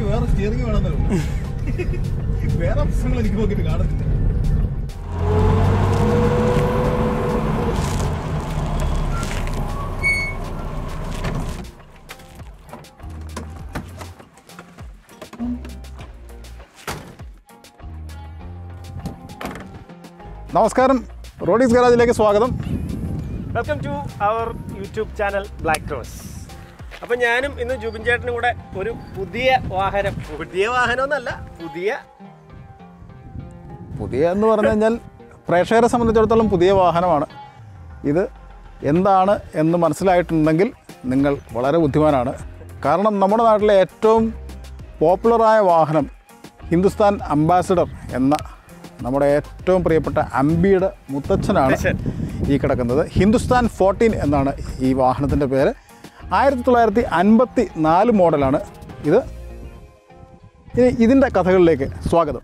വേറെ സ്റ്റിയറിംഗ് വേണമെന്നേ ഉള്ളൂ വേറെ പ്രശ്നങ്ങൾ എനിക്ക് നോക്കിയിട്ട് കാണുന്നില്ല നമസ്കാരം റോഡീസ് ഗാരാജിലേക്ക് സ്വാഗതം welcome to our YouTube channel Black Rose അപ്പം ഞാനും ഇന്ന് ജുബിൻ ചേട്ടനും കൂടെ ഒരു പുതിയ വാഹനം പുതിയ വാഹനം എന്നല്ല പുതിയ പുതിയ എന്ന് പറഞ്ഞു കഴിഞ്ഞാൽ പ്രേക്ഷകരെ സംബന്ധിച്ചിടത്തോളം പുതിയ വാഹനമാണ് ഇത് എന്താണ് എന്ന് മനസ്സിലായിട്ടുണ്ടെങ്കിൽ നിങ്ങൾ വളരെ ബുദ്ധിമാനാണ് കാരണം നമ്മുടെ നാട്ടിലെ ഏറ്റവും പോപ്പുലറായ വാഹനം ഹിന്ദുസ്ഥാൻ അംബാസിഡർ എന്ന നമ്മുടെ ഏറ്റവും പ്രിയപ്പെട്ട അംബിയുടെ മുത്തച്ഛനാണ് ഈ കിടക്കുന്നത് ഹിന്ദുസ്ഥാൻ ഫോർട്ടീൻ എന്നാണ് ഈ വാഹനത്തിൻ്റെ പേര് ആയിരത്തി തൊള്ളായിരത്തി അൻപത്തി നാല് മോഡലാണ് ഇത് ഇനി ഇതിൻ്റെ കഥകളിലേക്ക് സ്വാഗതം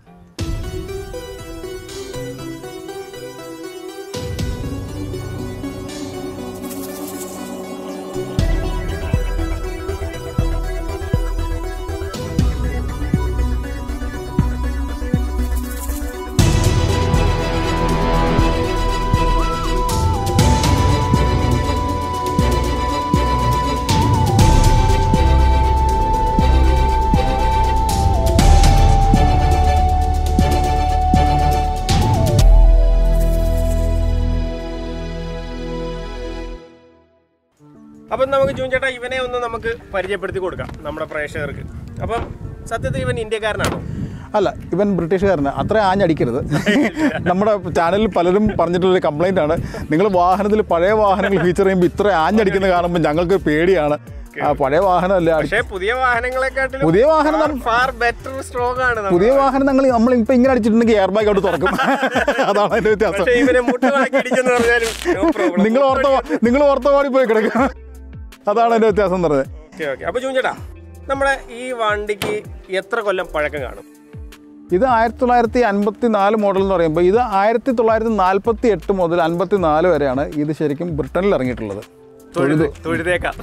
അപ്പം നമുക്ക് ജൂൻ ചേട്ടാ ഇവനെ ഒന്ന് നമുക്ക് പരിചയപ്പെടുത്തി കൊടുക്കാം നമ്മുടെ പ്രേക്ഷകർക്ക് അപ്പം സത്യത്തിൽ ഇവൻ ഇന്ത്യക്കാരനാണോ അല്ല ഇവൻ ബ്രിട്ടീഷുകാരന് അത്ര ആഞ്ഞടിക്കരുത് നമ്മുടെ ചാനലിൽ പലരും പറഞ്ഞിട്ടുള്ളൊരു കംപ്ലൈൻ്റ് ആണ് നിങ്ങൾ വാഹനത്തിൽ പഴയ വാഹനങ്ങൾ ഫീച്ചർ ചെയ്യുമ്പോൾ ഇത്ര ആഞ്ഞടിക്കുന്നത് കാണുമ്പോൾ ഞങ്ങൾക്ക് പേടിയാണ് ആ, പഴയ വാഹനമല്ല അടി- പക്ഷേ പുതിയ വാഹനങ്ങളെക്കാട്ടിലും പുതിയ വാഹനം നമ്മ- ഫാർ ബെറ്റർ സ്ട്രോങ് ആണ് നമ്മൾ. പുതിയ വാഹനം നമ്മൾ നമ്മൾ ഇപ്പം ഇങ്ങനെ അടിച്ചിട്ടുണ്ടെങ്കിൽ എയർ ബാഗ് അവിടെ തുറക്കും അതാണ് അതിൻ്റെ വ്യത്യാസം പക്ഷേ ഇവനെ മുട്ടുകളാക്കി അടിച്ചെന്ന് പറഞ്ഞാലും no problem. നിങ്ങൾ ഓർത്ത നിങ്ങൾ ഓർത്തവാടി പോയി കിടക്കുക അതാണ് അതിൻ്റെ വ്യത്യാസം എന്ന് പറയുന്നത് ഓക്കെ ഓക്കെ അപ്പോൾ ജൂൻ ചേട്ടാ നമ്മുടെ ഈ വണ്ടിക്ക് എത്ര കൊല്ലം പഴക്കം കാണും ഇത് ആയിരത്തി തൊള്ളായിരത്തി അൻപത്തി നാല് മോഡൽ എന്ന് പറയുമ്പോൾ ഇത് ആയിരത്തി തൊള്ളായിരത്തി നാൽപ്പത്തി എട്ട് മുതൽ അൻപത്തി നാല് വരെയാണ് ഇത് ശരിക്കും ബ്രിട്ടനിൽ ഇറങ്ങിയിട്ടുള്ളത് തൊഴുത് തൊഴുതേക്കാം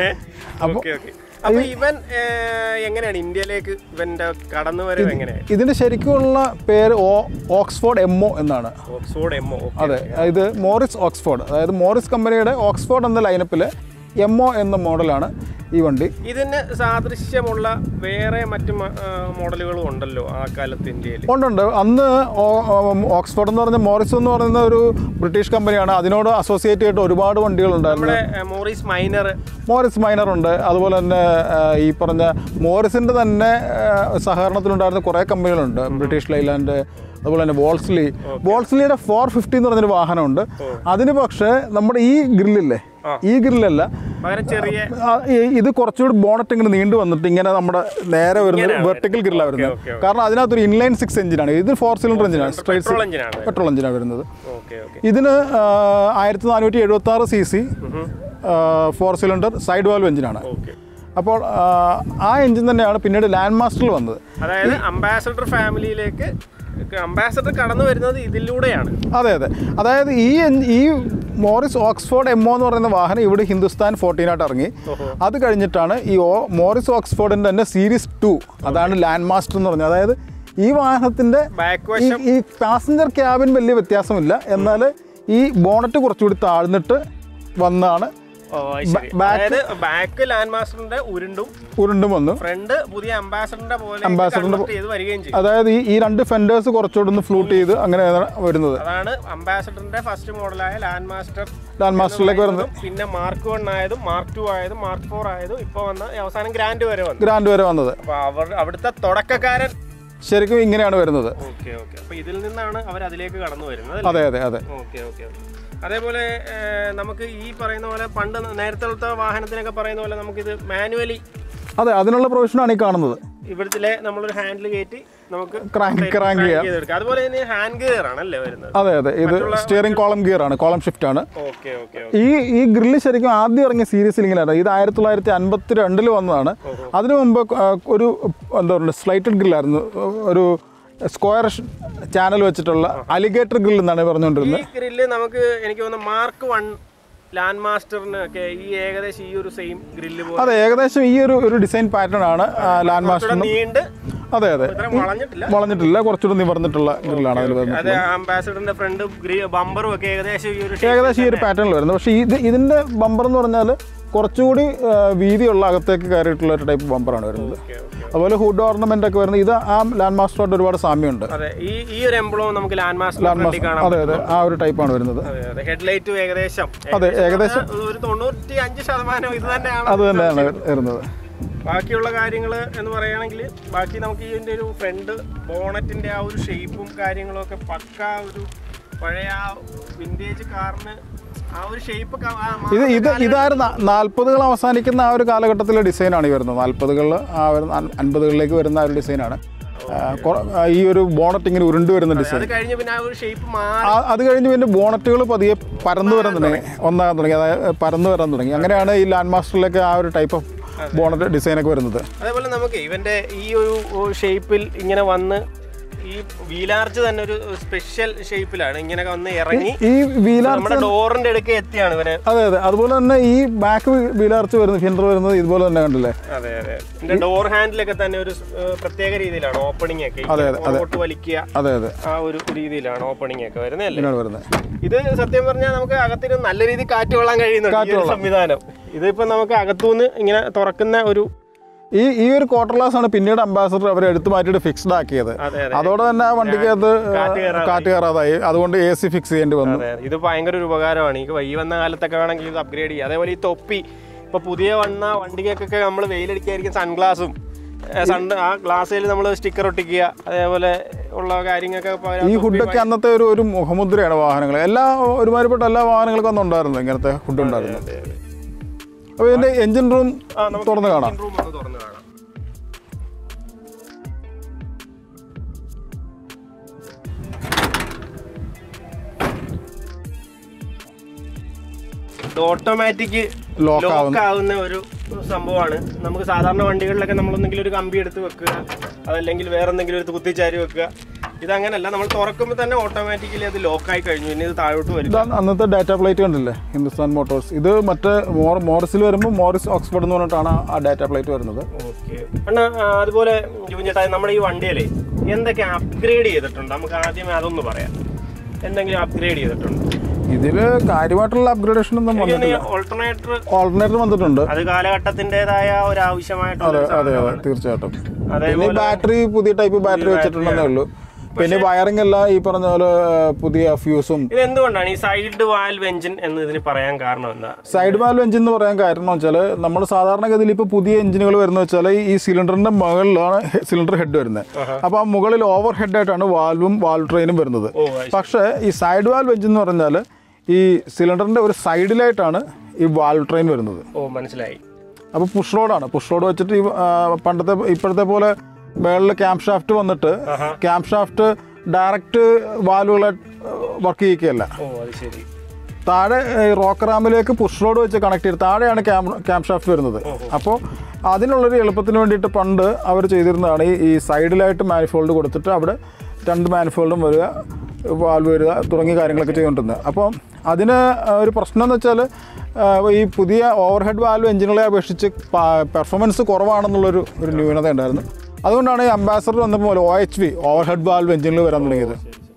ഓക്കെ ഓക്കെ അപ്പൊ ഇവൻ ഏർ, എങ്ങനെയാണ് ഇന്ത്യയിലേക്ക് ഇവന്റെ കടന്നു വരവ് എങ്ങനെയാണ് ഇതിൻ്റെ ശരിക്കുമുള്ള പേര് ഓ ഓക്സ്ഫോർഡ് എം ഒ എന്നാണ് ഓക്സ്ഫോർഡ് എം ഒ അതെ ഇത് മോറിസ് ഓക്സ്ഫോർഡ് അതായത് മോറിസ് കമ്പനിയുടെ ഓക്സ്ഫോർഡ് എന്ന ലൈനപ്പിൽ എം ഒ എന്ന മോഡലാണ് ഈ വണ്ടി ഇതിന് സാദൃശ്യമുള്ള വേറെ മറ്റു മ- ആ, മോഡലുകളും ഉണ്ടല്ലോ ആ കാലത്ത് ഇന്ത്യയിൽ ഉണ്ടുണ്ട് അന്ന് ഓ- ഓ- ഓക്സ്ഫോർഡ് എന്ന് പറഞ്ഞ മോറിസ് എന്ന് പറയുന്ന ഒരു ബ്രിട്ടീഷ് കമ്പനിയാണ് അതിനോട് അസോസിയേറ്റ് ചെയ്തിട്ട് ഒരുപാട് വണ്ടികളുണ്ടായിരുന്നു നമ്മുടെ ഏർ, മോറിസ് മൈനർ മോറിസ് മൈനർ ഉണ്ട് അതുപോലെ തന്നെ ആ, ഈ പറഞ്ഞ മോറിസിൻ്റെ തന്നെ ആ, സഹകരണത്തിലുണ്ടായിരുന്ന കുറേ കമ്പനികളുണ്ട് ബ്രിട്ടീഷ് ലൈലാൻഡ് അതുപോലെ തന്നെ വോൾസ്ലി വോൾസ്ലിയുടെ ഫോർ ഫിഫ്റ്റി എന്ന് പറഞ്ഞൊരു വാഹനമുണ്ട് അതിന് പക്ഷേ നമ്മുടെ ഈ ഗ്രില്ലില്ലേ ഈ ഗ്രില്ലല്ല പകരം ചെറിയ ആ, ഈ- ഇത് കുറച്ചുകൂടി ബോണറ്റ് ഇങ്ങനെ നീണ്ടു വന്നിട്ട് ഇങ്ങനെ നമ്മുടെ നേരെ വരുന്നത് വെർട്ടിക്കൽ ഗ്രില്ലാണ് വരുന്നത് ഓക്കെ, കാരണം അതിനകത്തൊരു ഇൻലൈൻ സിക്സ് എഞ്ചിനാണ് ഇത് ഫോർ സിലിണ്ടർ എഞ്ചിനാണ് പെട്രോൾ സ്ട്രൈറ്റ് എഞ്ചിനാണ് പെട്രോൾ എഞ്ചിനാണ് വരുന്നത് ഓക്കെ ഓക്കെ ഇതിന് ആയിരത്തി നാനൂറ്റി എഴുപത്തി ആറ് C C four cylinder side valve എഞ്ചിനാണ് ഓക്കെ അപ്പോൾ ആ, ആ എഞ്ചിൻ തന്നെയാണ് പിന്നീട് ലാൻഡ് മാസ്റ്ററിൽ വന്നത് അതായത് അംബാസഡർ ഫാമിലിയിലേക്ക് അംബാസഡർ കടന്നു വരുന്നത് ഇതിലൂടെയാണ് അതെ അതെ അതായത് ഈ എൻ- ഈ മോറിസ് ഓക്സ്ഫോർഡ് എം എന്ന് പറയുന്ന വാഹനം ഇവിടെ ഹിന്ദുസ്ഥാൻ ഫോർട്ടീനായിട്ട് ഇറങ്ങി അത് കഴിഞ്ഞിട്ടാണ് ഈ ഓ മോറിസ് ഓക്സ്ഫോർഡിൻ്റെ തന്നെ സീരീസ് ടു അതാണ് ലാൻഡ് മാസ്റ്റർ എന്ന് പറഞ്ഞത് അതായത് ഈ വാഹനത്തിൻ്റെ ബാക്ക് ഈ ഈ പാസഞ്ചർ ക്യാബിൻ വലിയ വ്യത്യാസമില്ല എന്നാൽ ഈ ബോണറ്റ് കുറച്ചുകൂടി താഴ്ന്നിട്ട് വന്നാണ് ഓ അത് ശരി. അതായത് ബാക്ക് ലാൻഡ് മാസ്റ്ററിന്റെ ഉരുണ്ടും ഉരുണ്ടും വന്നു ഫ്രണ്ട് പുതിയ അംബാസഡറിന്റെ പോലെ Ambassador-ന്റെ convert ചെയ്ത് വരികയും ചെയ്യും അതായത് ഈ ഈ രണ്ട് ഫെൻഡേഴ്സ് കുറച്ചുകൂടി ഒന്ന് ഫ്ലൂട്ട് ചെയ്ത് അങ്ങനെയാണ് വരുന്നത് അതാണ് അംബാസഡറിന്റെ ഫസ്റ്റ് മോഡലായ ലാൻഡ് മാസ്റ്റർ ലാൻഡ് മാസ്റ്ററിലേക്ക് വരുന്നത് പിന്നെ മാർക്ക് വൺ ആയതും മാർക്ക് ടു ആയതും മാർക്ക് ഫോർ ആയതും ഇപ്പൊ വന്ന അവസാനം ഗ്രാൻഡ് വരെ വന്നു ഗ്രാൻഡ് വരെ വന്നത് അപ്പൊ അവർ അവിടുത്തെ തുടക്കക്കാരൻ ശരിക്കും ഇങ്ങനെയാണ് വരുന്നത് ഓക്കെ ഓക്കെ അപ്പൊ ഇതിൽ നിന്നാണ് അവർ അതിലേക്ക് കടന്നു വരുന്നത് അതെ അതെ അതെ ഓക്കെ ഓക്കെ അതേപോലെ ഏർ, നമുക്ക് ഈ പറയുന്ന പോലെ പണ്ട് നേരത്തെ വാഹനത്തിനൊക്കെ പറയുന്ന പോലെ നമുക്കിത് മാനുവലി അതെ അതിനുള്ള പ്രൊവിഷനാണ് ഈ കാണുന്നത് ഇവിടത്തിലെ നമ്മളൊരു ഹാൻഡിൽ കയറ്റി നമുക്ക് ക്രാങ്ക് ക്രാങ്ക് ചെയ്യാം ചെയ്തെടുക്കാം അതുപോലെ തന്നെ ഹാൻഡ് ഗിയർ ആണല്ലേ വരുന്നത് അതെ അതെ ഇത് സ്റ്റിയറിംഗ് കോളം ഗിയർ ആണ് കോളം ഷിഫ്റ്റ് ആണ് ഓക്കെ ഓക്കെ ഈ ഈ ഗ്രില്ല് ശരിക്കും ആദ്യം ഇറങ്ങിയ സീരീസിൽ ഇങ്ങനെയാണ് ഇത് ആയിരത്തി തൊള്ളായിരത്തി അൻപത്തി രണ്ടിൽ വന്നതാണ് അതിനു മുമ്പ് ആ, ഒരു എന്താ പറയുക സ്ലൈറ്റഡ് ഗ്രില്ലായിരുന്നു ഒരു സ്ക്വയർ ചാനൽ വെച്ചിട്ടുള്ള അലിഗേറ്റർ ഗ്രിൽ എന്നാണ് പറഞ്ഞുകൊണ്ടിരുന്നത് ഈ ഗ്രില്ല് നമുക്ക് എനിക്ക് തോന്നുന്നു മാർക്ക് വൺ ലാൻഡ് മാസ്റ്ററിന് ഒക്കെ ഈ ഏകദേശം ഈ ഒരു സെയിം ഗ്രില്ല് പോലെ അതെ ഏകദേശം ഈ ഒരു ഒരു ഡിസൈൻ പാറ്റേൺ ആണ് ലാൻഡ് മാസ്റ്റർ കുറച്ചുകൂടെ നീണ്ട് അതെ അതെ ഇത്ര വളഞ്ഞിട്ടില്ല വളഞ്ഞിട്ടില്ല കുറച്ചുകൂടി നിവർന്നിട്ടുള്ള ഗ്രില്ലാണ് അതിൽ വരുന്നത് അതെ ആംബാസഡറിന്റെ ഫ്രണ്ട് ബമ്പറും ഒക്കെ ഏകദേശം ഈ ഒരു shape ഏകദേശം ഈ ഒരു പാറ്റേണിൽ വരുന്നത് പക്ഷേ ഇത് ഇതിൻ്റെ ബമ്പർ എന്ന് പറഞ്ഞാൽ കുറച്ചുകൂടി ആ, വീതിയുള്ള അകത്തേക്ക് കയറിയിട്ടുള്ള ഒരു ടൈപ്പ് ബമ്പറാണ് വരുന്നത് Okay, okay. അതുപോലെ ഹുഡ് ഓർണമെന്റ് ഒക്കെ വരുന്നത് ഇത് ആ ലാൻഡ് മാസ്റ്ററോട്ട് ഒരുപാട് സാമ്യമുണ്ട് അതെ ഈ ഈ ഒരു എംബ്ലവും നമുക്ക് ലാൻഡ് മാസ്റ്റർ ലാൻഡ് ഫ്രണ്ടിൽ കാണാം മാസ്റ്റർ അതെ അതെ ആ ഒരു ടൈപ്പാണ് വരുന്നത് അതെ അതെ ഹെഡ്ലൈറ്റും ഏകദേശം അതെ, ഏകദേശം. പറഞ്ഞാൽ ഒരു തൊണ്ണൂറ്റി അഞ്ച് ശതമാനം ഇത് തന്നെയാണ് അത് തന്നെയാണ് വരുന്നത് ബാക്കിയുള്ള കാര്യങ്ങൾ എന്ന് പറയുകയാണെങ്കിൽ ബാക്കി നമുക്ക് ഇതിൻ്റെ ഒരു ഫ്രണ്ട് ബോണറ്റിൻ്റെ ആ ഒരു ഷേപ്പും കാര്യങ്ങളും ഒക്കെ പക്ക ഒരു പഴയ ആ വിൻറ്റേജ് കാറിന് ആ ഒരു ഷേപ്പ് ഇത് ഇത് ഇതായിരുന്നു നാൽപ്പതുകൾ അവസാനിക്കുന്ന ആ ഒരു കാലഘട്ടത്തിലെ ഡിസൈനാണ് ഈ വരുന്നത് നാൽപ്പതുകളിൽ ആ വരുന്ന അൻ- അൻപതുകളിലേക്ക് വരുന്ന ആ ഒരു ഡിസൈനാണ് ആ, കൊ- ആ, ഈ ഒരു ബോണറ്റ് ഇങ്ങനെ ഉരുണ്ട് വരുന്ന ഡിസൈൻ അത് കഴിഞ്ഞ് പിന്നെ ആ ഒരു ഷേപ്പ് മാറി ആ- അത് കഴിഞ്ഞ് പിന്നെ ബോണറ്റുകൾ പതിയെ പരന്നു വരാൻ തുടങ്ങി ഒന്നാകാൻ തുടങ്ങി അതായത് പരന്നു വരാൻ തുടങ്ങി അങ്ങനെയാണ് ഈ ലാൻഡ് മാസ്റ്ററിലേക്ക് ആ ഒരു ടൈപ്പ് ഓഫ് ബോണറ്റ് ഡിസൈനൊക്കെ വരുന്നത് അതേപോലെ നമുക്ക് ഇവന്റെ ഈ ഒരു ഷേപ്പിൽ ഇങ്ങനെ വന്ന് ഈ വീലാർച്ച് തന്നെ ഒരു സ്പെഷ്യൽ ഷേപ്പിലാണ് ഇങ്ങനെ വന്ന് ഇറങ്ങി ഈ വീലാർ നമ്മുടെ ഡോറിന്റെ അടുക്ക് എത്തിയാണ് ഇവനെ അതെ അതെ അതുപോലെ തന്നെ ഈ ബാക്ക് വീലാർച്ച് വരുന്നത് ഫിൻഡർ വരുന്നത് ഇതുപോലെ തന്നെ കണ്ടില്ലേ അതെ അതെ ഇതിന്റെ ഡോർ ഹാൻഡിലൊക്കെ തന്നെ ഒരു സ്- ഏഹ് പ്രത്യേക രീതിയിലാണ് ഓപ്പണിംഗ് ഒക്കെ അതെ, പുറകോട്ട് വലിക്കുക അതെ അതെ ആ ഒരു രീതിയിലാണ് ഓപ്പണിംഗ് ഒക്കെ വരുന്നതല്ലേ ഇങ്ങനെയാണ് വരുന്നത് ഇത് സത്യം പറഞ്ഞാൽ നമുക്ക് അകത്തിന് നല്ല രീതിയിൽ കാറ്റ് കൊള്ളാൻ കഴിയുന്നുണ്ട് ഈ ഒരു സംവിധാനം ഇതിപ്പോ നമുക്ക് അകത്തുനിന്ന് ഇങ്ങനെ തുറക്കുന്ന ഒരു ഈ ഈ ഒരു ക്വാർട്ടർ ഗ്ലാസ് ആണ് പിന്നീട് അംബാസഡർ അവർ എടുത്തു മാറ്റിയിട്ട് ഫിക്സ്ഡ് ആക്കിയത് അതെ അതെ അതോടെ തന്നെ ആ വണ്ടിക്കകത്ത് കാറ്റ് കയറാതായി. കാറ്റ് കയറാതായി അതുകൊണ്ട് എ സി ഫിക്സ് ചെയ്യേണ്ടി വന്നു അതെ ഇത് ഭയങ്കര ഒരു ഉപകാരമാണ് ഈ വൈ വന്ന കാലത്തൊക്കെ വേണമെങ്കിൽ ഇത് അപ്ഗ്രേഡ് ചെയ്യുക അതേപോലെ ഈ തൊപ്പി ഇപ്പൊ പുതിയ വന്ന വണ്ടികൾക്കൊക്കെ നമ്മൾ വെയിലടിക്കായിരിക്കും സൺഗ്ലാസും സൺ ആ ഗ്ലാസ്സിൽ നമ്മൾ സ്റ്റിക്കർ ഒട്ടിക്കുക അതേപോലെ ഉള്ള കാര്യങ്ങളൊക്കെ ഇപ്പൊ ഈ ഹുഡൊക്കെ അന്നത്തെ ഒരു ഒരു മുഖമുദ്രയാണ് വാഹനങ്ങൾ എല്ലാ ഒരുമാതിരിപ്പെട്ട എല്ലാ വാഹനങ്ങൾക്കും അന്ന് ഉണ്ടായിരുന്നു ഇങ്ങനത്തെ ഹുഡ് ഉണ്ടായിരുന്നു അതെ, അതെ. അപ്പോൾ ഇതിന്റെ എഞ്ചിൻ റൂം ആ, നമുക്ക് തുറന്ന് കാണാം റൂം ഒന്ന് തുറന്ന് കാണാം ഓട്ടോമാറ്റിക് Lock ലോക്ക് ആവുന്ന ഒരു സംഭവമാണ് നമുക്ക് സാധാരണ വണ്ടികളിലൊക്കെ നമ്മളൊന്നെങ്കിലും ഒരു കമ്പി എടുത്ത് വെക്കുക അതല്ലെങ്കിൽ വേറെ എന്തെങ്കിലും എടുത്ത് കുത്തിച്ചാരി വെക്കുക ഇതങ്ങനല്ല നമ്മൾ തുറക്കുമ്പോൾ തന്നെ ഓട്ടോമാറ്റിക്കലി അത് ലോക്കായി കഴിഞ്ഞു പിന്നെ ഇത് താഴോട്ട് വരും ഇതാണ് അന്നത്തെ ഡാറ്റ പ്ലേറ്റ് കണ്ടില്ലേ ഹിന്ദുസ്ഥാൻ മോട്ടോഴ്സ് ഇത് മറ്റേ മോർ മോറിസിൽ വരുമ്പോൾ മോറിസ് ഓക്സ്ഫോർഡ് എന്ന് പറഞ്ഞിട്ടാണ് ആ ഡാറ്റ പ്ലേറ്റ് വരുന്നത് ഓക്കെ അണ്ണാ ആ, അതുപോലെ ജുബിൻ ചേട്ടാ നമ്മുടെ ഈ വണ്ടിയിലെ എന്തൊക്കെ അപ്ഗ്രേഡ് ചെയ്തിട്ടുണ്ട് നമുക്ക് ആദ്യമേ അതൊന്ന് പറയാം എന്തെങ്കിലും അപ്ഗ്രേഡ് ചെയ്തിട്ടുണ്ട് ഇതിൽ കാര്യമായിട്ടുള്ള അപ്ഗ്രേഡേഷൻ ഒന്നും വന്നിട്ടില്ല ഓൾട്ടർനേറ്റർ ഓൾട്ടർനേറ്റർ വന്നിട്ടുണ്ട് അത് കാലഘട്ടത്തിൻ്റെതായ ഒരു ആവശ്യമായിട്ടുള്ള അതെ ഒരു അതെ സാധനമാണ്. അതെ തീർച്ചയായിട്ടും അതേപോലെ- പിന്നെ ബാറ്ററി പുതിയ ടൈപ്പ് ബാറ്ററി വെച്ചിട്ടുണ്ടെന്നേ ഉള്ളൂ പിന്നെ വയറിംഗ് എല്ലാം ഈ പറഞ്ഞ പോലെ പുതിയ ഫ്യൂസും ഇത് എന്തുകൊണ്ടാണ് ഈ സൈഡ് വാൽവ് എഞ്ചിൻ എന്ന് ഇതിന് പറയാൻ കാരണം എന്താ സൈഡ് വാൽവ് എഞ്ചിൻ എന്ന് പറയാൻ കാരണം എന്ന് വെച്ചാൽ നമ്മൾ സാധാരണഗതിയിൽ ഇപ്പോൾ പുതിയ എഞ്ചിനുകൾ വരുന്നത് വെച്ചാൽ ഈ സിലിണ്ടറിന്റെ മുകളിലാണ് സിലിണ്ടർ ഹെഡ് വരുന്നത് അപ്പോൾ ആ മുകളിൽ ഓവർ ഹെഡ് ആയിട്ടാണ് വാൽവും വാൽവ് ട്രെയിനും വരുന്നത് ഓ അത് പക്ഷേ ഈ സൈഡ് വാൽവ് എഞ്ചിൻ എന്ന് പറഞ്ഞാൽ ഈ സിലിണ്ടറിന്റെ ഒരു സൈഡിലായിട്ടാണ് ഈ വാൽവ് ട്രെയിൻ വരുന്നത് ഓ മനസ്സിലായി അപ്പോൾ പുഷ് റോഡാണ് പുഷ് റോഡ് വെച്ചിട്ട് ഈ ആ, പണ്ടത്തെ ഇപ്പോഴത്തെ പോലെ മേളിൽ ക്യാമ്പ് ഷാഫ്റ്റ് വന്നിട്ട് ക്യാമ്പ് ഷാഫ്റ്റ് ഡയറക്റ്റ് വാൽവുകളെ വർക്ക് ചെയ്യിക്കുകയല്ല ഓ അത് ശരി താഴെ റോക്ക് റാമിലേക്ക് പുഷ് റോഡ് വെച്ച് കണക്ട് ചെയ്ത് താഴെയാണ് ക്യാമ്പ് ക്യാമ്പ് ഷാഫ്റ്റ് വരുന്നത് അപ്പോൾ അതിനുള്ളൊരു എളുപ്പത്തിന് വേണ്ടിയിട്ട് പണ്ട് അവർ ചെയ്തിരുന്നതാണ് ഈ ഈ സൈഡിലായിട്ട് മാനിഫോൾഡ് കൊടുത്തിട്ട് അവിടെ രണ്ട് മാനിഫോൾഡും വരിക വാൽവ് വരിക തുടങ്ങിയ കാര്യങ്ങളൊക്കെ ചെയ്തുകൊണ്ടിരുന്നത് അപ്പോൾ അതിന് ഒരു പ്രശ്നം എന്ന് വെച്ചാൽ ഈ പുതിയ ഓവർ ഹെഡ് വാൽവ് എഞ്ചിനുകളെ അപേക്ഷിച്ച് പെർഫോമൻസ് കുറവാണെന്നുള്ളൊരു ഒരു ന്യൂനത ഉണ്ടായിരുന്നു അതുകൊണ്ടാണ് ഈ അംബാസഡർ വന്നപ്പോൾ O H V overhead valve എഞ്ചിനുകൾ വരാൻ തുടങ്ങിയത്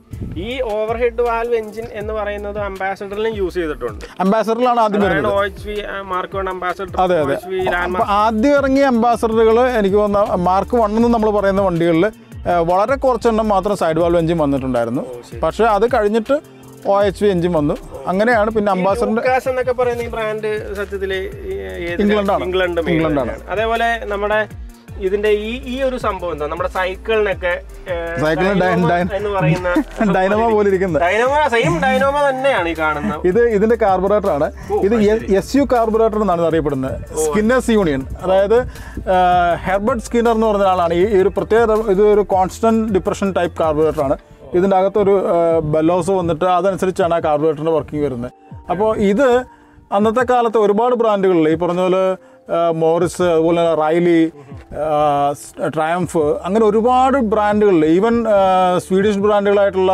ഈ ഓവർ ഹെഡ് വാൽവ് എഞ്ചിൻ എന്ന് പറയുന്നത് അംബാസഡറിലും യൂസ് ചെയ്തിട്ടുണ്ട് അംബാസഡറിലാണ് ആദ്യം വരുന്നത് O H V mark one Ambassador അതെ ഒ അതെ എച്ച് വി ലാൻഡ് അപ്പൊ ആദ്യം ഇറങ്ങിയ അംബാസഡറുകൾ എനിക്ക് തോന്നുന്ന മാർക്ക് വൺ എന്ന് നമ്മൾ പറയുന്ന വണ്ടികളിൽ വളരെ കുറച്ചെണ്ണം മാത്രം സൈഡ് വാൽവ് എഞ്ചിൻ വന്നിട്ടുണ്ടായിരുന്നു പക്ഷേ അത് കഴിഞ്ഞിട്ട് ഒ എച്ച് വി എഞ്ചിൻ വന്നു അങ്ങനെയാണ് പിന്നെ അംബാസഡറിന്റെ ലൂക്കാസ് എന്നൊക്കെ പറയുന്ന ഈ ബ്രാൻഡ് സത്യത്തില് ഈ ഏത് ഇംഗ്ലണ്ടാണ്. England made ഇംഗ്ലണ്ടാണ്. തന്നെയാണ്. അതേപോലെ നമ്മുടെ ഇതിന്റെ ഈ ഈ ഒരു സംഭവം എന്താ നമ്മുടെ സൈക്കിളിനൊക്കെ ഏഹ്, സൈക്കിളിന് ഡൈ- ഡൈനമോ ഡൈ- എന്ന് പറയുന്ന ഡൈനമോ പോലെ ഇരിക്കുന്നത് ഡൈനമോ സെയിം ഡൈനമോ തന്നെയാണ് ഈ കാണുന്നത് ഇത് ഇതിന്റെ കാർബറേറ്റർ ആണ് ഇത് എസ് യു കാർബറേറ്റർ എന്നാണ് ഇത് അറിയപ്പെടുന്നത് സ്കിന്നേഴ്സ് യൂണിയൻ അതായത് ഹെർബർട്ട് സ്കിന്നർ എന്ന് പറഞ്ഞ ആളാണ് ഈ ഈ ഒരു പ്രത്യേക ഇത് ഒരു കോൺസ്റ്റന്റ് ഡിപ്രഷൻ ടൈപ്പ് കാർബറേറ്റർ ആണ് ഇതിൻ്റെ അകത്തൊരു ബെല്ലോസ് വന്നിട്ട് അതനുസരിച്ചാണ് ആ കാർബറേറ്ററിന്റെ വർക്കിംഗ് വരുന്നത് അപ്പോൾ ഇത് അന്നത്തെ കാലത്ത് ഒരുപാട് ബ്രാൻഡുകളിൽ ഈ പറഞ്ഞ പോലെ ആ, മോറിസ് അതുപോലെ തന്നെ റൈലി ആ, സ്- ട്രയംഫ് അങ്ങനെ ഒരുപാട് ബ്രാൻഡുകളിൽ ഈവൻ ആ, സ്വീഡിഷ് ബ്രാൻഡുകളായിട്ടുള്ള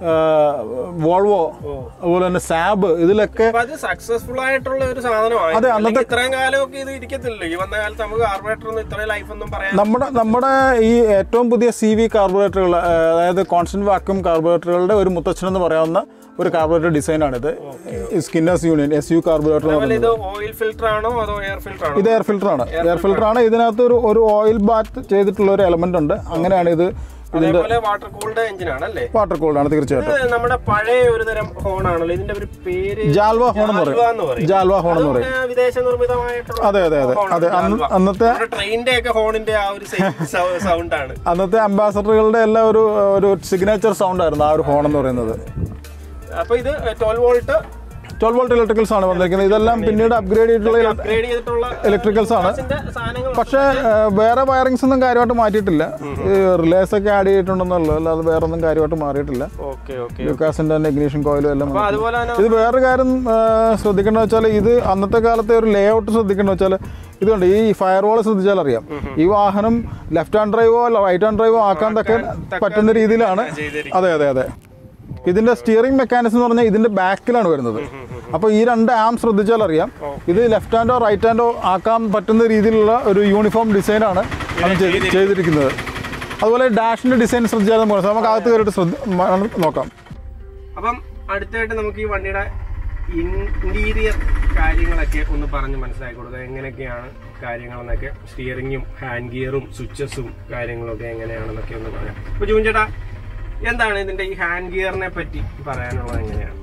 വോൾവോ അതുപോലെ തന്നെ സാബ് ഇതിലൊക്കെ അപ്പൊ അത് സക്സസ്ഫുൾ ആയിട്ടുള്ള ഒരു സാധനമാണ് അതെ, അല്ലെങ്കിൽ ഇത്രയും കാലമൊക്കെ ഇത് ഇരിക്കത്തില്ലല്ലോ ഈ വന്ന കാലത്ത് നമുക്ക് കാർബറേറ്റർ ഒന്നും ഇത്രയും ലൈഫ് ഒന്നും പറയാൻ നമ്മുടെ നമ്മുടെ ഈ ഏറ്റവും പുതിയ സി വി കാർബറേറ്ററുകൾ അതായത് കോൺസ്റ്റന്റ് വാക്യൂം കാർബറേറ്ററുകളുടെ ഒരു മുത്തച്ഛൻ എന്ന് പറയാവുന്ന ഒരു കാർബറേറ്റർ ഡിസൈനാണിത് Skinners Union S U carburettor എന്ന് അതുപോലെ പറയുന്നത് ഇത് ഓയിൽ ഫിൽറ്റർ ആണോ അതോ എയർ ഫിൽറ്റർ ആണോ ഇത് എയർ ഫിൽറ്റർ ആണ് എയർ ഫിൽറ്റർ ആണ് ഇതിനകത്ത് ഒരു ഒരു ഓയിൽ ബാത്ത് ചെയ്തിട്ടുള്ള ഒരു എലമെന്റ് ഉണ്ട് അങ്ങനെയാണ് ഇത് അതേപോലെ വാട്ടർ കൂൾഡ് എഞ്ചിൻ ആണല്ലേ വാട്ടർ കൂൾഡ് ആണ് തീർച്ചയായിട്ടും ഇത് നമ്മുടെ പഴയ ഒരു തരം ഹോൺ ആണല്ലോ ഇതിന്റെ ഒരു പേര് ജാൽവ ഹോൺ എന്ന് ജാൽവ എന്ന് പറയും പറയും. ജാൽവ ഹോൺ എന്ന് പറയും അതും, ഏ, വിദേശ നിർമ്മിതമായിട്ടുള്ള അതെ അതെ അതെ ഹോണാണ് അതെ അന്ന് ജാൽവ. അന്നത്തെ നമ്മുടെ ട്രെയിനിന്റെ ഒക്കെ ഹോണിന്റെ ആ ഒരു സൗണ്ട് ആണ് അന്നത്തെ അംബാസഡറുകളുടെ എല്ലാം ഒരു ഒരു സിഗ്നേച്ചർ സൗണ്ട് ആയിരുന്നു ആ ഒരു ഹോൺ എന്ന് പറയുന്നത് അപ്പൊ ഇത് twelve volt twelve volt electricals ആണ് വന്നിരിക്കുന്നത് ഇതെല്ലാം പിന്നീട് അപ്ഗ്രേഡ് ചെയ്തിട്ടുള്ള അപ്ഗ്രേഡ് ചെയ്തിട്ടുള്ള ഇലക്ട്രിക്കൽസ് ആണ് ഇതിന്റെ സാധനങ്ങൾ പക്ഷേ ഏഹ്, വേറെ വയറിങ്സ് ഒന്നും കാര്യമായിട്ട് മാറ്റിയിട്ടില്ല റിലേസ് ഒക്കെ ആഡ് ചെയ്തിട്ടുണ്ടെന്നുള്ളൂ അല്ലാതെ വേറെ ഒന്നും കാര്യമായിട്ട് മാറിയിട്ടില്ല ഓക്കെ ഓക്കെ ലൂക്കാസിന്റെ തന്നെ ഇഗ്നീഷൻ കോയിലും എല്ലാം അപ്പൊ അതുപോലെ തന്നെ ഇത് വേറൊരു കാര്യം ശ്രദ്ധിക്കേണ്ടത് വെച്ചാൽ ഇത് അന്നത്തെ കാലത്തെ ഒരു ലേ ഔട്ട് ശ്രദ്ധിക്കേണ്ടത് വെച്ചാൽ ഇതുണ്ട് ഈ ഫയർ വാൾ ശ്രദ്ധിച്ചാൽ അറിയാം ഈ വാഹനം ലെഫ്റ്റ് ഹാൻഡ് ഡ്രൈവോ റൈറ്റ് ഹാൻഡ് ഡ്രൈവോ ആക്കാൻ തക്ക പറ്റുന്ന രീതിയിലാണ് ചെയ്തിരിക്കുന്നത്. അതെ അതെ അതെ ഇതിന്റെ സ്റ്റിയറിംഗ് മെക്കാനിസം എന്ന് പറഞ്ഞാൽ ഇതിന്റെ ബാക്കിലാണ് വരുന്നത് അപ്പോൾ ഈ രണ്ട് ആം ശ്രദ്ധിച്ചാൽ അറിയാം ഇത് ലെഫ്റ്റ് ഹാൻഡോ റൈറ്റ് ഹാൻഡോ ആക്കാൻ പറ്റുന്ന രീതിയിലുള്ള ഒരു യൂണിഫോം ഡിസൈനാണ് അത് ചെയ്ത് ചെയ്തിരിക്കുന്നത് അതുപോലെ ഡാഷിന്റെ ഡിസൈൻ ശ്രദ്ധിച്ചാൽ നമുക്ക് മനസ്സിലാവും. നമുക്ക് അകത്ത് കയറിയിട്ട് ശ്രദ്ധ മ- നോക്കാം അപ്പം അടുത്തായിട്ട് നമുക്ക് ഈ വണ്ടിയുടെ ഇന്റീരിയർ കാര്യങ്ങളൊക്കെ ഒന്ന് പറഞ്ഞ് മനസ്സിലാക്കി കൊടുക്കുക എങ്ങനെയൊക്കെയാണ് കാര്യങ്ങളെന്നൊക്കെ സ്റ്റിയറിങ്ങും ഹാൻഡ് ഗിയറും സ്വിച്ചസും കാര്യങ്ങളൊക്കെ എങ്ങനെയാണെന്നൊക്കെ ഒന്ന് പറയാം അപ്പൊ ജൂൻ ചേട്ടാ എന്താണ് ഇതിന്റെ ഈ ഹാൻഡ് ഗിയറിനെ പറ്റി പറയാനുള്ളത് എങ്ങനെയാണ്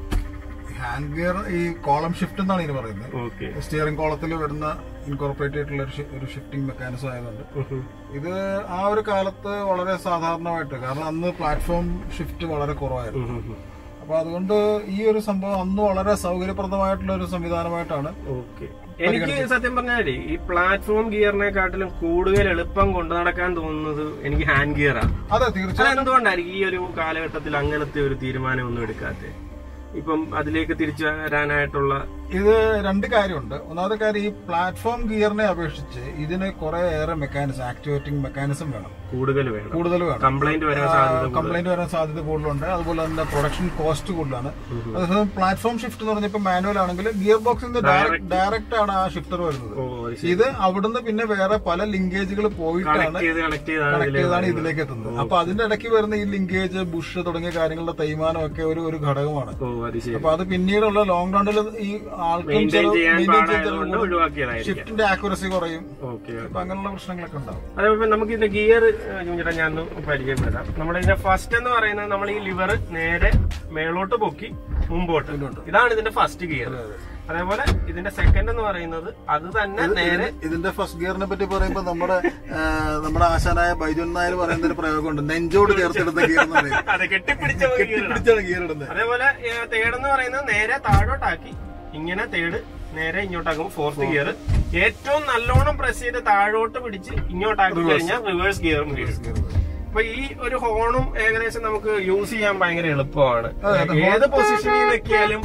ഹാൻഡ് ഗിയർ ഈ കോളം ഷിഫ്റ്റ് എന്നാണ് ഇതിന് പറയുന്നത് ഓക്കെ സ്റ്റിയറിംഗ് കോളത്തിൽ വരുന്ന ഇൻകോർപ്പറേറ്റ് ആയിട്ടുള്ള ഒരു ഷി- ഒരു ഷിഫ്റ്റിംഗ് മെക്കാനിസം ആയതുകൊണ്ട് ഇത് ആ ഒരു കാലത്ത് വളരെ സാധാരണമായിട്ട് കാരണം അന്ന് പ്ലാറ്റ്ഫോം ഷിഫ്റ്റ് വളരെ കുറവായിരുന്നു അപ്പൊ അതുകൊണ്ട് ഈ ഒരു സംഭവം അന്ന് വളരെ സൗകര്യപ്രദമായിട്ടുള്ള ഒരു സംവിധാനമായിട്ടാണ് ഓക്കെ എനിക്ക് സത്യം പറഞ്ഞാലേ ഈ പ്ലാറ്റ്ഫോം ഗിയറിനെക്കാട്ടിലും കൂടുതൽ എളുപ്പം കൊണ്ടു നടക്കാൻ തോന്നുന്നത് എനിക്ക് ഹാൻഡ് ഗിയറാണ് അതെ തീർച്ചയായും അതെന്തുകൊണ്ടായിരിക്കും ഈ ഒരു കാലഘട്ടത്തിൽ അങ്ങനത്തെ ഒരു തീരുമാനം ഒന്നും എടുക്കാത്തത് ഇപ്പം അതിലേക്ക് തിരിച്ചു വരാനായിട്ടുള്ള ഇത് രണ്ട് കാര്യമുണ്ട് ഒന്നാമത്തെ കാര്യം ഈ പ്ലാറ്റ്ഫോം ഗിയറിനെ അപേക്ഷിച്ച് ഇതിന് കുറെ ഏറെ മെക്കാനിസം ആക്ടിവേറ്റിംഗ് മെക്കാനിസം വേണം കൂടുതൽ വേണം കൂടുതൽ വേണം കംപ്ലൈന്റ് വരാൻ സാധ്യത കംപ്ലൈന്റ് വരാൻ സാധ്യത കൂടുതലുണ്ട് അതുപോലെ തന്നെ പ്രൊഡക്ഷൻ കോസ്റ്റ് കൂടുതലാണ് അതേസമയം പ്ലാറ്റ്ഫോം ഷിഫ്റ്റ് എന്ന് പറഞ്ഞപ്പോൾ മാനുവൽ ആണെങ്കിൽ ഗിയർ ബോക്സിന്റെ ഡയറക്റ്റ് ആണ് ആ ഷിഫ്റ്റർ വരുന്നത് ഓ അത് ശരി. ഇത് അവിടുന്ന് പിന്നെ വേറെ പല ലിങ്കേജുകൾ പോയിട്ടാണ് കണക്ട് ചെയ്ത് കണക്ട് ചെയ്താണ് കണക്ട് ഇതിലെ ചെയ്താണ് ഇതിലേക്ക് എത്തുന്നത് അപ്പൊ അതിന്റെ ഇടയ്ക്ക് വരുന്ന ഈ ലിങ്കേജ് ബുഷ് തുടങ്ങിയ കാര്യങ്ങളുടെ തേയ്മാനം ഒക്കെ ഒരു ഒരു ഘടകമാണ് ഓ അത് ശരി അപ്പൊ അത് പിന്നീടുള്ള ലോങ് റണ്ണിൽ ഈ ആൾക്കും മെയിൻറ്റെയിൻ ചെയ്യാൻ maintain ചെയ്യാൻ പാടായതുകൊണ്ട് ചെലവ് ഒഴിവാക്കിയതായിരിക്കും ഷിഫ്റ്റിന്റെ ആക്യുറസി കുറയും ഓക്കെ അപ്പൊ അങ്ങനെയുള്ള പ്രശ്നങ്ങളൊക്കെ ഉണ്ടാവും അതേപോലെ നമുക്ക് ഇതിന്റെ ഗിയർ ചേട്ടാ ഞാൻ ഒന്ന് പരിചയപ്പെടുത്താം നമ്മുടെ ഇതിന്റെ ഫസ്റ്റ് എന്ന് പറയുന്നത് നമ്മൾ ഈ ലിവർ നേരെ മേളോട്ട് പൊക്കി മുമ്പോട്ട് ഇതാണ് ഇതിന്റെ ഫസ്റ്റ് ഗിയർ അതേപോലെ ഇതിന്റെ സെക്കൻഡ് എന്ന് പറയുന്നത് അത് തന്നെ നേരെ ഇതിന്റെ ഫസ്റ്റ് ഗിയറിനെ പറ്റി പറയുമ്പോൾ നമ്മുടെ ആ, നമ്മുടെ ആശാനായ ബൈജുൻ നായർ പറയുന്ന ഒരു പ്രയോഗമുണ്ട് നെഞ്ചോട് ചേർത്തെടുത്ത ഗിയർ എന്ന് പറയും അത് കെട്ടിപ്പിടിച്ച ഗിയർ പിടിച്ചാണ് ഗിയർ ഇടുന്നത് അതേപോലെ തേർഡ് എന്ന് പറയുന്നത് നേരെ താഴോട്ടാക്കി ഇങ്ങനെ തേർഡ് നേരെ ഇങ്ങോട്ടാക്കുമ്പോൾ ഫോർത്ത് ഗിയർ ഏറ്റവും നല്ലോണം പ്രസ് ചെയ്ത് താഴോട്ട് പിടിച്ച് ഇങ്ങോട്ടാക്കി കഴിഞ്ഞാൽ റിവേഴ്സ് ഗിയറും വീഴും അപ്പൊ ഈ ഒരു ഹോണും ഏകദേശം നമുക്ക് യൂസ് ചെയ്യാൻ ഭയങ്കര എളുപ്പമാണ് ഏത് പൊസിഷനിൽ നിൽക്കിയാലും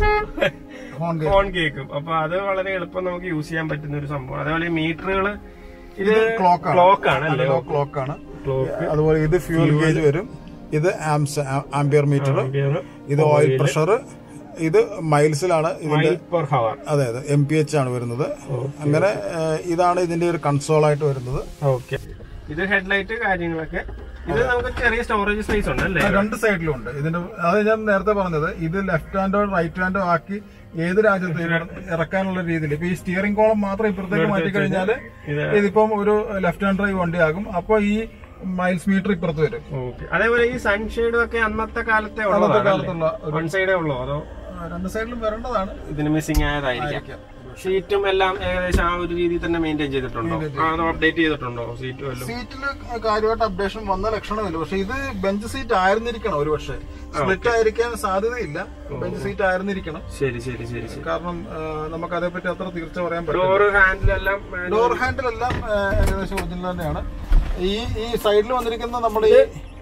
ഹോൺ ഹോൺ കേൾക്കും അപ്പൊ അത് വളരെ എളുപ്പം നമുക്ക് യൂസ് ചെയ്യാൻ പറ്റുന്ന ഒരു സംഭവം അതേപോലെ മീറ്ററുകൾ ഇത് ക്ലോക്ക് ക്ലോക്ക് ആണ് അല്ലേ ക്ലോക്ക് ആണ് ക്ലോക്ക് അതുപോലെ ഇത് ഫ്യൂൽ ഗേജ് വരും ഇത് ആംബിയർ മീറ്റർ ഇത് ഓയിൽ പ്രഷർ ഇത് മൈൽസിലാണ് ഇതിന്റെ പെർ ഹവർ അതെ അതെ എം പി എച്ച് ആണ് വരുന്നത് അങ്ങനെ ആ, ഇതാണ് ഇതിന്റെ ഒരു കൺസോൾ ആയിട്ട് വരുന്നത് ഓക്കെ ഇത് ഹെഡ്ലൈറ്റ് കാര്യങ്ങളൊക്കെ ഇത് നമുക്ക് ചെറിയ സ്റ്റോറേജ് സ്പേസ് ഉണ്ട് അല്ലേ രണ്ട് സൈഡിലും ഉണ്ട് ഇതിന്റെ അത് ഞാൻ നേരത്തെ പറഞ്ഞത് ഇത് ലെഫ്റ്റ് ഹാൻഡോ റൈറ്റ് ഹാൻഡോ ആക്കി ഏത് രാജ്യത്ത് ഇറക്കാനുള്ള രീതിയിൽ ഇപ്പൊ ഈ സ്റ്റിയറിംഗ് കോളം മാത്രം ഇപ്പുറത്തേക്ക് മാറ്റി കഴിഞ്ഞാല് ഇത് ഇതിപ്പം ഒരു ലെഫ്റ്റ് ഹാൻഡ് ഡ്രൈവ് വണ്ടിയാകും അപ്പൊ ഈ മൈൽസ് മീറ്റർ ഇപ്പുറത്ത് വരും ഓക്കെ അതേപോലെ ഈ സൺഷെയ്ഡും ഒക്കെ അന്നത്തെ കാലത്തെ ഉള്ളതാണ് കാലത്തുള്ള വൺ സൈഡേ ഉള്ളൂ അതോ ആ, രണ്ട് സൈഡിലും വരേണ്ടതാണ് ഇതിന് മിസ്സിംഗ് ആയതായിരിക്കാം ഷീറ്റും എല്ലാം ഏകദേശം ആ ഒരു രീതിയിൽ തന്നെ മെയിൻറ്റെയിൻ ചെയ്തിട്ടുണ്ടോ ആ, അതോ അപ്ഡേറ്റ് ചെയ്തിട്ടുണ്ടോ സീറ്റും എല്ലാം സീറ്റിൽ കാര്യമായിട്ട് അപ്ഡേഷൻ വന്ന ലക്ഷണമില്ല പക്ഷെ ഇത് ബെഞ്ച് സീറ്റ് ആയിരുന്നിരിക്കണം ഒരു പക്ഷേ സ്പ്ലിറ്റ് ആയിരിക്കാൻ സാധ്യതയില്ല ബെഞ്ച് സീറ്റ് ആയിരുന്നിരിക്കണം ശരി ശരി ശരി ശരി കാരണം ആ, നമുക്ക് അതേപ്പറ്റി അത്ര തീർച്ച പറയാൻ പറ്റില്ല ഡോറ് ഹാൻഡിലെല്ലാം ഡോർ ഹാൻഡിൽ എല്ലാം ആ, ഏകദേശം ഒറിജിനൽ തന്നെയാണ് ഈ ഈ സൈഡിൽ വന്നിരിക്കുന്ന നമ്മുടെ ഈ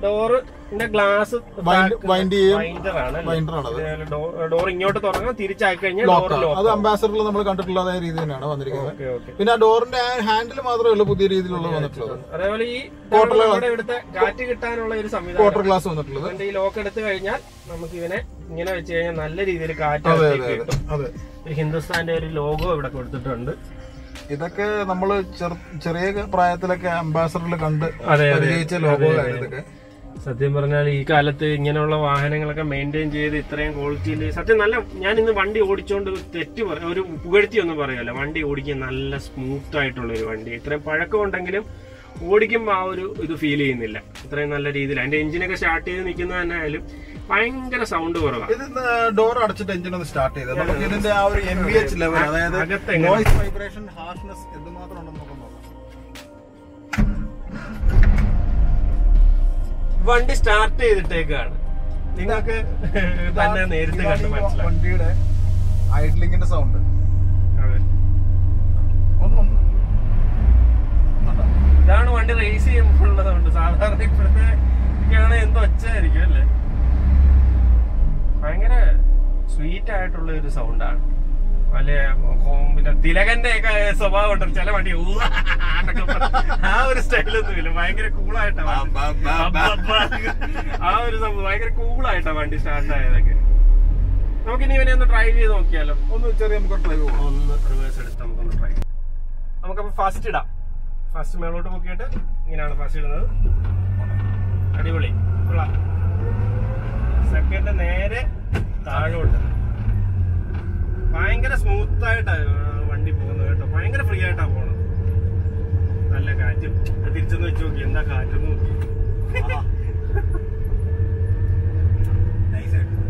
ഡോറിന്റെ ഗ്ലാസ് Wind- wind ചെയ്യും. വൈൻഡർ ആണ് Winder ആണത്. ഡോർ ഇങ്ങോട്ട് തുറങ്ങാം തിരിച്ചാക്കി കഴിഞ്ഞാൽ ലോക്ക് ഡോർ അത് ലോക്ക് അംബാസഡറിൽ നമ്മൾ കണ്ടിട്ടുള്ള അതേ രീതി തന്നെയാണ് വന്നിരിക്കുന്നത് ഓക്കെ ഓക്കെ പിന്നെ ആ ഡോറിന്റെ ഹാൻഡിൽ മാത്രമേ ഉള്ളൂ പുതിയ രീതിയിലുള്ള വന്നിട്ടുള്ളത് അതേപോലെ ഈ Quarter glass. നമ്മുടെ ഇവിടുത്തെ കാറ്റ് കിട്ടാനുള്ള ഒരു സംവിധാനം ക്വാർട്ടർ ഗ്ലാസ് വന്നിട്ടുള്ളത് ഇതിന്റെ ഈ ലോക്ക് എടുത്തു കഴിഞ്ഞാൽ നമുക്ക് ഇവനെ ഇങ്ങനെ വെച്ച് കഴിഞ്ഞാൽ നല്ല രീതിയിൽ കാറ്റ് അതെ അകത്തേക്ക് അതെ കിട്ടും അതെ ഒരു ഹിന്ദുസ്ഥാന്റെ ഒരു ലോഗോ ഇവിടെ കൊടുത്തിട്ടുണ്ട് ഇതൊക്കെ നമ്മൾ ചെറിയ പ്രായത്തിലൊക്കെ അംബാസഡറിൽ കണ്ട് അതെ അതെ പരിചയിച്ച ലോഗോകളാണ് ഇതൊക്കെ സത്യം പറഞ്ഞാൽ ഈ കാലത്ത് ഇങ്ങനെയുള്ള വാഹനങ്ങളൊക്കെ മെയിൻറ്റെയിൻ ചെയ്ത് ഇത്രയും ക്വാളിറ്റിയിൽ സത്യം നല്ല ഞാൻ ഇന്ന് വണ്ടി ഓടിച്ചോണ്ട് തെറ്റ് പറ ഒരു പുകഴ്ത്തി ഒന്നും പറയല്ല വണ്ടി ഓടിക്കാൻ നല്ല സ്മൂത്ത് ആയിട്ടുള്ള ഒരു വണ്ടി ഇത്രയും പഴക്കം ഉണ്ടെങ്കിലും ഓടിക്കുമ്പോൾ ആ ഒരു ഇത് ഫീൽ ചെയ്യുന്നില്ല ഇത്രയും നല്ല രീതിയിൽ അതിന്റെ എഞ്ചിനൊക്കെ സ്റ്റാർട്ട് ചെയ്ത് നിൽക്കുന്ന തന്നെ ആയാലും ഭയങ്കര സൗണ്ട് കുറവാണ് ഇത് ഡോർ അടച്ചിട്ട് എഞ്ചിൻ ഒന്ന് സ്റ്റാർട്ട് ചെയ്തത് നമുക്ക് ഇതിന്റെ ആ ഒരു എൻ വി എച്ച് ലെവൽ അതായത് അകത്ത് എങ്ങനെ? നോയിസ് വൈബ്രേഷൻ ഹാർഷ്നെസ് എന്തുമാത്രം ഉണ്ടെന്ന് നമുക്ക് നോക്കാം വണ്ടി സ്റ്റാർട്ട് ചെയ്തിട്ടേക്കാണ് നിങ്ങൾക്ക് തന്നെ നേരിട്ട് ഇതാണ് കണ്ട് ഈ മനസ്സിലാവും വണ്ടിയുടെ ഐഡ്ലിങ്ങിന്റെ സൗണ്ട് അതെ. ഒന്ന് ഒന്ന് കണ്ടോ? ഇതാണ് വണ്ടി റേസ് ചെയ്യുമ്പോഴുള്ള സൗണ്ട് സാധാരണ ഇപ്പോഴത്തെ ഒക്കെയാണ് എന്തോ ഒച്ചയായിരിക്കും അല്ലേ ഭയങ്കര സ്വീറ്റ് ആയിട്ടുള്ള ഒരു സൗണ്ടാണ് അല്ലെ പിന്നെ തിലകന്റെ ഒക്കെ സ്വഭാവം ഉണ്ട് ചില വണ്ടി ഊ എന്നൊക്കെ പറഞ്ഞ് ആ ഒരു സ്റ്റൈലൊന്നും ഇല്ല ഭയങ്കര കൂളായിട്ടാ ആ ഒരു സംഭവം ഭയങ്കര കൂളായിട്ടാ വണ്ടി സ്റ്റാർട്ട് ആയതൊക്കെ നമുക്കിനി ഇവനെ ഒന്ന് ട്രൈ ചെയ്ത് നോക്കിയാലോ ഒന്ന് ചെറിയ നമുക്ക് ഡ്രൈവ് പോകാം ഒന്ന് റിവേഴ്സ് എടുത്ത് നമുക്കൊന്ന് ട്രൈ ചെയ്യാം നമുക്കപ്പോ ഫസ്റ്റ് ഇടാം ഫസ്റ്റ് മേളോട്ട് പൊക്കിയിട്ട് ഇങ്ങനെയാണ് ഫസ്റ്റ് ഇടുന്നത് അടിപൊളി കൊള്ളാം സെക്കൻഡ് നേരെ താഴോട്ട് ഭയങ്കര സ്മൂത്ത് ആയിട്ടാ വണ്ടി പോകുന്നത് കേട്ടോ ഭയങ്കര ഫ്രീ ആയിട്ടാ പോണത് നല്ല കാറ്റും അത് തിരിച്ചൊന്ന് വെച്ച് നോക്കി എന്താ കാറ്റൊന്ന് നോക്കി Nice ആയിട്ട്.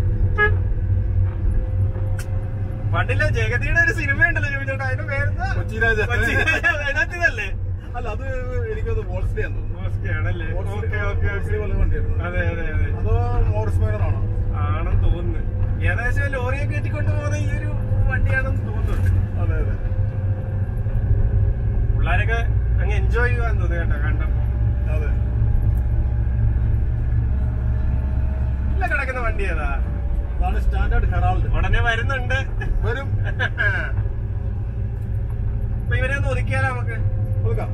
പണ്ടില്ല ജഗതിയുടെ ഒരു സിനിമ ഉണ്ടല്ലോ ചോദിച്ചോട്ടെ അതിന്റെ പേരെന്താ കൊച്ചി രാജ. കൊച്ചി രാജ. അതിനകത്തിതല്ലേ അല്ല അത് എനിക്കത് വോൾസ്ഡേ ആണ് ആണല്ലേ ഓക്കെ ഓക്കെ വോൾസ്ഡേ പോലെ വണ്ടിയായിരുന്നു അതെ അതെ അതെ അതോ മോറിസ് മൈനർ ആണോ ആണെന്ന് തോന്നുന്നു ഏകദേശം ലോറിയൊക്കെ കെട്ടിക്കൊണ്ട് പോകുന്ന ഈ ഒരു വണ്ടിയാണെന്ന് തോന്നുന്നുണ്ട് അതെ അതെ പിള്ളേരൊക്കെ അങ്ങ് എൻജോയ് ചെയ്യുവാൻ തോന്നി കേട്ടോ കണ്ടപ്പോ അതെ ഇല്ല കിടക്കുന്ന വണ്ടി ഏതാ അതാണ് സ്റ്റാൻഡേർഡ് ഹെറാൾഡ് ഉടനെ വരുന്നുണ്ട് വരും അപ്പൊ ഇവരെ ഒന്ന് ഒതുക്കിയാലോ നമുക്ക് കൊടുക്കാം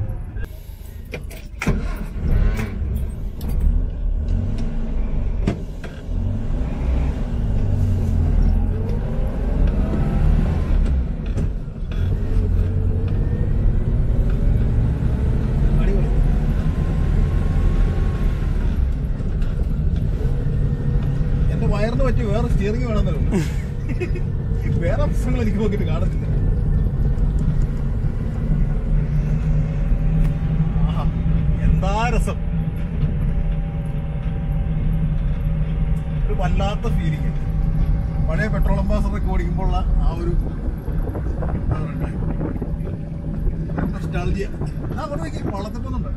അടിപൊളി എന്റെ വയറിന് പറ്റി വേറെ സ്റ്റിയറിംഗ് വേണമെന്നല്ലോ വേറെ പ്രശ്നങ്ങൾ എനിക്ക് നോക്കിയിട്ട് കാണുന്നില്ല ആഹാ, എന്താ രസം ഒരു വല്ലാത്ത ഫീലിംഗ് പഴയ പെട്രോൾ അംബാസഡറൊക്കെ ഓടിക്കുമ്പോഴുള്ള ആ ഒരു nostalgia. ആ അവിടെ നോക്കി വള്ളത്തിപ്പൊന്നുണ്ട്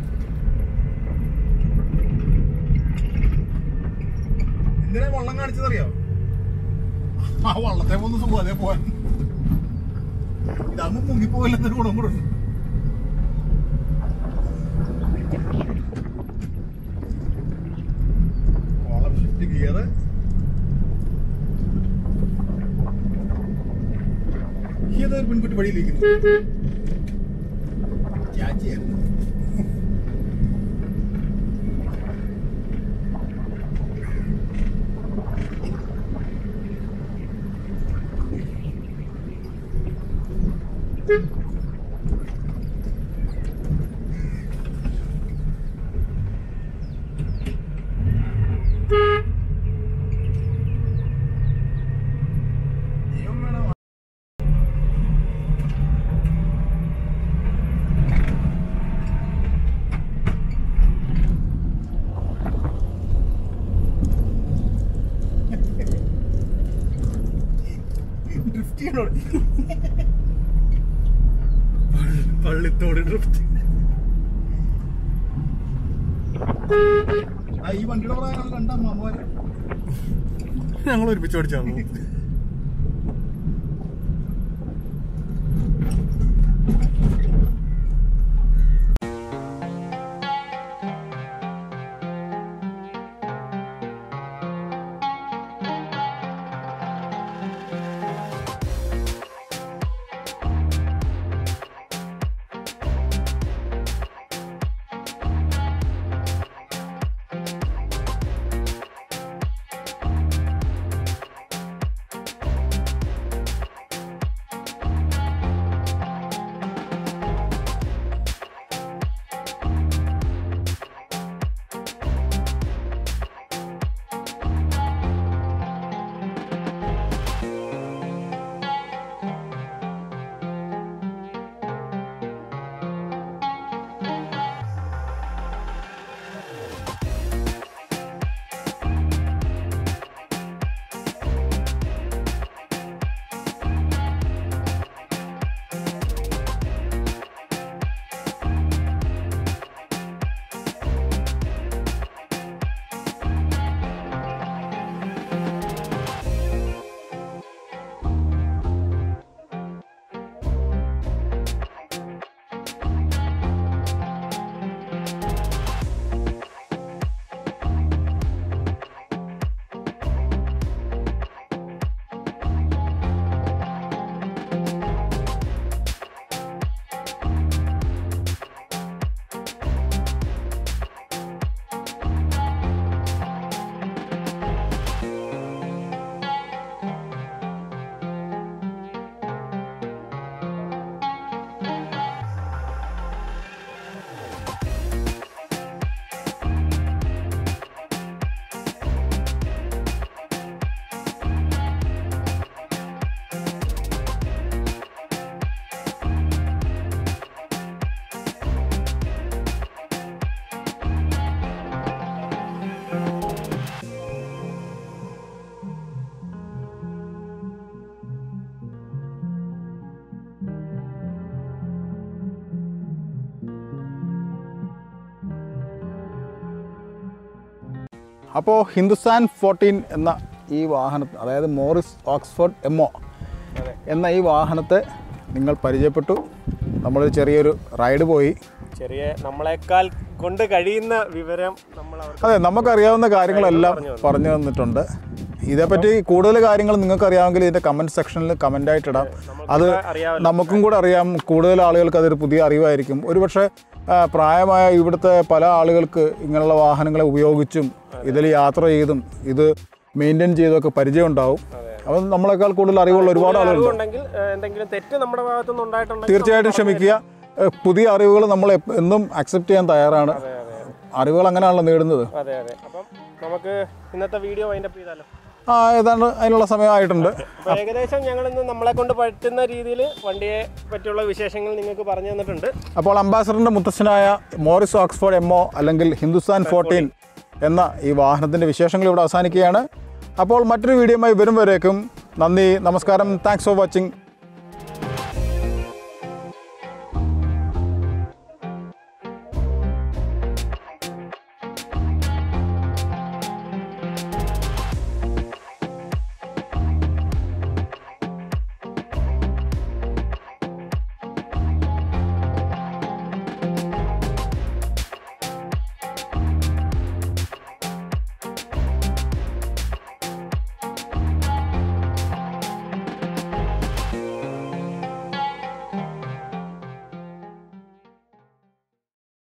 എന്തിനാ വള്ളം കാണിച്ചതറിയോ ആ വള്ളത്തെ പോകുന്ന സുഖം അതേ പോവാൻ ഇതാകുമ്പോ മുങ്ങിപ്പോകില്ലെന്നൊരു ഗുണം കൂടെ ഉണ്ട് കോളം ഷിഫ്റ്റ് ഗിയർ ഏതൊരു പെൺകുട്ടി വഴിയിലിരിക്കുന്നു ചാച്ചിയായിരുന്നു ദൈവം വേണം ഡ്രിഫ്റ്റ് ചെയ്യണോ പള്ളിത്തോട് ഡ്രിഫ്റ്റ് ആ ഈ വണ്ടിയുടെ പ്രായം കണ്ട അമ്മമാര് ഞങ്ങൾ ഒരുമിച്ച് പഠിച്ചാണ് അപ്പോൾ ഹിന്ദുസ്ഥാൻ ഫോർട്ടീൻ എന്ന ഈ വാഹനം അതായത് മോറിസ് ഓക്സ്ഫോർഡ് എമ്മോ അതെ എന്ന ഈ വാഹനത്തെ നിങ്ങൾ പരിചയപ്പെട്ടു നമ്മളൊരു ചെറിയൊരു റൈഡ് പോയി ചെറിയ നമ്മളെക്കാൾ കൊണ്ട് കഴിയുന്ന വിവരം നമ്മൾ അവർക്ക് അതെ നമുക്കറിയാവുന്ന കാര്യങ്ങളെല്ലാം പറഞ്ഞു തന്നിട്ടുണ്ട് ഇതേപ്പറ്റി കൂടുതൽ കാര്യങ്ങൾ നിങ്ങൾക്ക് അറിയാമെങ്കിൽ ഇതിൻ്റെ കമൻറ്റ് സെക്ഷനിൽ കമൻ്റായിട്ട് ഇടാം അത് അറിയാമല്ലോ നമുക്കും കൂടെ അറിയാം കൂടുതൽ ആളുകൾക്ക് അതൊരു പുതിയ അറിവായിരിക്കും ഒരുപക്ഷെ ആ, പ്രായമായ ഇവിടുത്തെ പല ആളുകൾക്ക് ഇങ്ങനെയുള്ള വാഹനങ്ങളെ ഉപയോഗിച്ചും ഇതിൽ യാത്ര ചെയ്തും ഇത് മെയിൻറ്റെയിൻ ചെയ്തൊക്കെ പരിചയം ഉണ്ടാവും അപ്പം നമ്മളെക്കാൾ കൂടുതൽ അറിവുള്ള ഒരുപാട് ആളുകളുണ്ട് അറിവുണ്ടെങ്കിൽ ഏഹ്, എന്തെങ്കിലും തെറ്റ് നമ്മുടെ ഭാഗത്തുനിന്ന് ഉണ്ടായിട്ടുണ്ടെങ്കിൽ തീർച്ചയായിട്ടും ക്ഷമിക്കുക ഏ, പുതിയ അറിവുകൾ നമ്മൾ എപ്പ- എന്നും അക്സെപ്റ്റ് ചെയ്യാൻ തയ്യാറാണ് അതെ അതെ അറിവുകൾ അങ്ങനെയാണല്ലോ നേടുന്നത് അതെ അതെ അപ്പം നമുക്ക് ഇന്നത്തെ വീഡിയോ വൈൻഡപ്പ് ചെയ്താലോ ആ ഏതാണ്ട് അതിനുള്ള സമയമായിട്ടുണ്ട് അപ്പോൾ ഏകദേശം ഞങ്ങൾ ഇന്ന് നമ്മളെ കൊണ്ട് പറ്റുന്ന രീതിയിൽ വണ്ടിയെ പറ്റിയുള്ള വിശേഷങ്ങൾ നിങ്ങൾക്ക് പറഞ്ഞു തന്നിട്ടുണ്ട് അപ്പോൾ അംബാസഡറിൻ്റെ മുത്തച്ഛനായ മോറിസ് ഓക്സ്ഫോർഡ് എമ്മോ അല്ലെങ്കിൽ ഹിന്ദുസ്ഥാൻ ഫോർട്ടീൻ എന്ന ഈ വാഹനത്തിൻ്റെ വിശേഷങ്ങൾ ഇവിടെ അവസാനിക്കുകയാണ് അപ്പോൾ മറ്റൊരു വീഡിയോയുമായി വരും വരേക്കും നന്ദി നമസ്കാരം താങ്ക്സ് ഫോർ വാച്ചിങ്